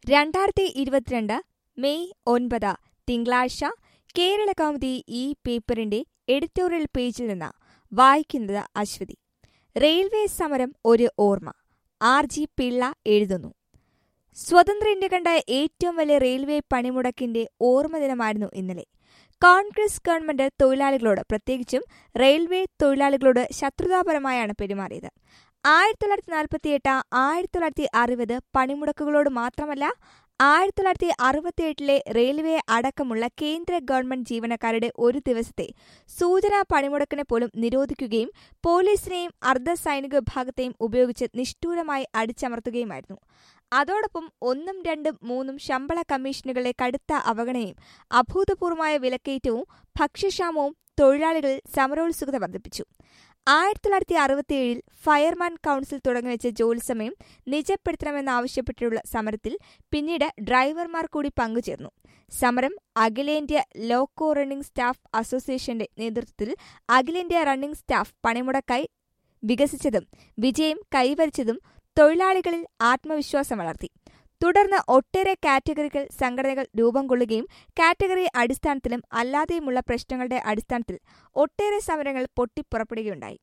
രണ്ടായിരത്തി ഇരുപത്തിരണ്ട് മെയ് ഒൻപത് തിങ്കളാഴ്ച കേരള കൗമുദി ഈ പേപ്പറിന്റെ എഡിറ്റോറിയൽ പേജിൽ നിന്ന് വായിക്കുന്നത് അശ്വതി റെയിൽവേ സമരം ഒരു ഓർമ്മ ആർ ജി പിള്ള എഴുതുന്നു സ്വതന്ത്ര ഇന്ത്യ കണ്ട ഏറ്റവും വലിയ റെയിൽവേ പണിമുടക്കിന്റെ ഓർമ്മ ദിനമായിരുന്നു ഇന്നലെ കോൺഗ്രസ് ഗവൺമെന്റ് തൊഴിലാളികളോട് പ്രത്യേകിച്ചും റെയിൽവേ തൊഴിലാളികളോട് ശത്രുതാപരമായാണ് പെരുമാറിയത് ആയിരത്തി തൊള്ളായിരത്തി നാൽപ്പത്തിയെട്ട് ആയിരത്തി തൊള്ളായിരത്തി അറുപത് പണിമുടക്കുകളോട് മാത്രമല്ല ആയിരത്തി തൊള്ളായിരത്തി അറുപത്തിയെട്ടിലെ റെയിൽവേ അടക്കമുള്ള കേന്ദ്ര ഗവൺമെന്റ് ജീവനക്കാരുടെ ഒരു ദിവസത്തെ സൂചനാ പണിമുടക്കിനെ പോലും നിരോധിക്കുകയും പോലീസിനെയും അർദ്ധ സൈനിക വിഭാഗത്തെയും ഉപയോഗിച്ച് നിഷ്ഠൂരമായി അടിച്ചമർത്തുകയുമായിരുന്നു അതോടൊപ്പം ഒന്നും രണ്ടും മൂന്നും ശമ്പള കമ്മീഷനുകളെ കടുത്ത അവഗണനയും അഭൂതപൂർവമായ വിലക്കയറ്റവും ഭക്ഷ്യക്ഷാമവും തൊഴിലാളികളിൽ സമരോത്സുകത വർദ്ധിപ്പിച്ചു ആയിരത്തി തൊള്ളായിരത്തി അറുപത്തിയേഴിൽ ഫയർമാൻ കൌൺസിൽ തുടങ്ങിവെച്ച ജോലി സമയം നിജപ്പെടുത്തണമെന്നാവശ്യപ്പെട്ടുള്ള സമരത്തിൽ പിന്നീട് ഡ്രൈവർമാർ കൂടി പങ്കുചേർന്നു സമരം അഖിലേന്ത്യാ ലോക്കോ റണ്ണിംഗ് സ്റ്റാഫ് അസോസിയേഷന്റെ നേതൃത്വത്തിൽ അഖിലേന്ത്യാ റണ്ണിംഗ് സ്റ്റാഫ് പണിമുടക്കായി വികസിച്ചതും വിജയം കൈവരിച്ചതും തൊഴിലാളികളിൽ ആത്മവിശ്വാസം വളർത്തി തുടർന്ന് ഒട്ടേറെ കാറ്റഗറികൾ സംഘടനകൾ രൂപം കൊള്ളുകയും കാറ്റഗറി അടിസ്ഥാനത്തിലും അല്ലാതെയുമുള്ള പ്രശ്നങ്ങളുടെ അടിസ്ഥാനത്തിൽ ഒട്ടേറെ സമരങ്ങൾ പൊട്ടിപ്പുറപ്പെടുകയുണ്ടായി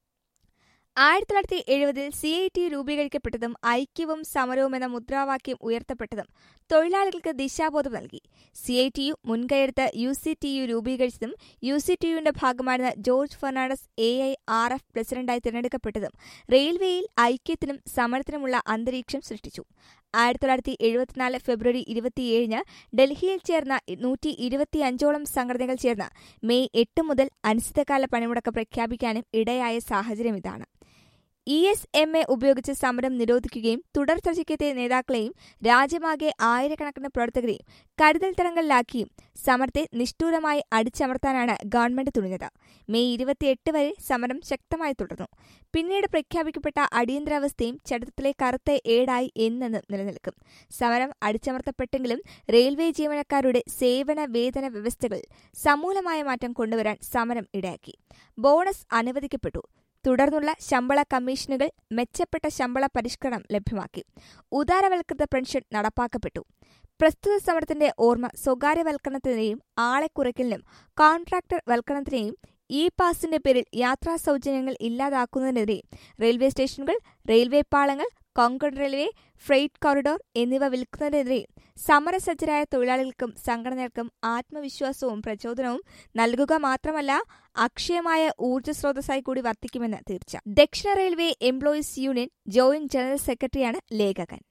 ആയിരത്തി തൊള്ളായിരത്തി എഴുപതിൽ സി ഐ ടി രൂപീകരിക്കപ്പെട്ടതും ഐക്യവും സമരവും എന്ന മുദ്രാവാക്യം ഉയർത്തപ്പെട്ടതും തൊഴിലാളികൾക്ക് ദിശാബോധം നൽകി സി ഐ ടി യു മുൻകൈയെടുത്ത് യു സി ടി യു രൂപീകരിച്ചതും യു സി ടി യുവിന്റെ ഭാഗമായിരുന്ന George Fernandes A I R F പ്രസിഡന്റായി തിരഞ്ഞെടുക്കപ്പെട്ടതും റെയിൽവേയിൽ ഐക്യത്തിനും സമരത്തിനുമുള്ള അന്തരീക്ഷം സൃഷ്ടിച്ചു ആയിരത്തി തൊള്ളായിരത്തി എഴുപത്തിനാല് ഫെബ്രുവരി ഇരുപത്തിയേഴിന് ഡൽഹിയിൽ ചേർന്ന നൂറ്റി ഇരുപത്തിയഞ്ചോളം സംഘടനകൾ ചേർന്ന് മെയ് എട്ട് മുതൽ അനിശ്ചിതകാല പണിമുടക്ക് പ്രഖ്യാപിക്കാനും ഇടയായ സാഹചര്യം ഇതാണ് ഇ എസ് എം എ ഉപയോഗിച്ച് സമരം നിരോധിക്കുകയും തുടർ ചർച്ചയ്ക്കെത്തിയ നേതാക്കളെയും രാജ്യമാകെ ആയിരക്കണക്കിന് പ്രവർത്തകരെയും കരുതൽ തടങ്കലിലാക്കിയും സമരത്തെ നിഷ്ഠൂരമായി അടിച്ചമർത്താനാണ് ഗവൺമെന്റ് തുണിഞ്ഞത് മെയ് ഇരുപത്തിയെട്ട് വരെ സമരം ശക്തമായി തുടർന്നു പിന്നീട് പ്രഖ്യാപിക്കപ്പെട്ട അടിയന്തരാവസ്ഥയും ചരിത്രത്തിലെ കറുത്ത ഏടായി എന്നെന്നും നിലനിൽക്കും സമരം അടിച്ചമർത്തപ്പെട്ടെങ്കിലും റെയിൽവേ ജീവനക്കാരുടെ സേവന വേതന വ്യവസ്ഥകളിൽ സമൂലമായ മാറ്റം കൊണ്ടുവരാൻ സമരം ഇടയാക്കി ബോണസ് അനുവദിക്കപ്പെട്ടു തുടർന്നുള്ള ശമ്പള കമ്മീഷനുകൾ മെച്ചപ്പെട്ട ശമ്പള പരിഷ്കരണം ലഭ്യമാക്കി ഉദാരവൽകൃത പെൻഷൻ നടപ്പാക്കപ്പെട്ടു പ്രസ്തുത സമരത്തിന്റെ ഓർമ്മ സ്വകാര്യവൽക്കരണത്തിനെയും ആളെ കുറയ്ക്കലിനും കോൺട്രാക്ടർ വൽക്കരണത്തിനെയും ഇ പാസിന്റെ പേരിൽ യാത്രാ സൗജന്യങ്ങൾ ഇല്ലാതാക്കുന്നതിനെതിരെ റെയിൽവേ സ്റ്റേഷനുകൾ റെയിൽവേ പാളങ്ങൾ കോങ്കൺ റെയിൽവേ ഫ്രൈറ്റ് കോറിഡോർ എന്നിവ വിൽക്കുന്നതിനെതിരെ സമരസജ്ജരായ തൊഴിലാളികൾക്കും സംഘടനകൾക്കും ആത്മവിശ്വാസവും പ്രചോദനവും നൽകുക മാത്രമല്ല അക്ഷയമായ ഊർജ്ജ സ്രോതസ്സായി കൂടി വർത്തിക്കുമെന്ന് തീർച്ച ദക്ഷിണ railway employees union joint general സെക്രട്ടറിയാണ് ലേഖകൻ